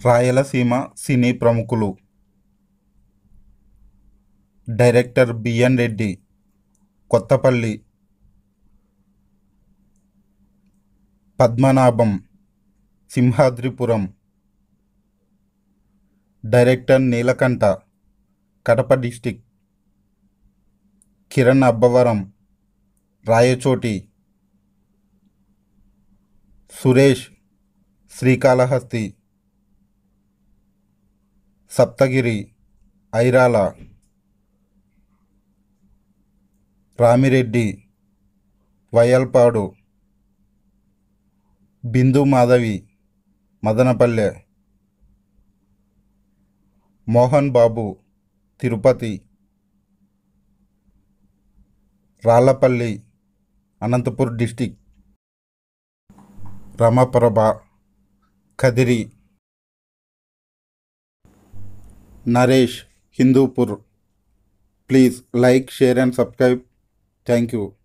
రాయలసీమ సినీ ప్రముఖులు director BN Reddy Kottapalli Padmanabham Simhadripuram director Neelakanta Kadapa district Kiran Abbavaram Rayachoti Suresh Srikalahasti Saptagiri Airala Ramireddy Vayalpadu Bindu Madhavi Madanapalle Mohan Babu Tirupati Rallapalli Anantapur district Ramaprabha Kadiri Naresh Hindupur please like share and subscribe thank you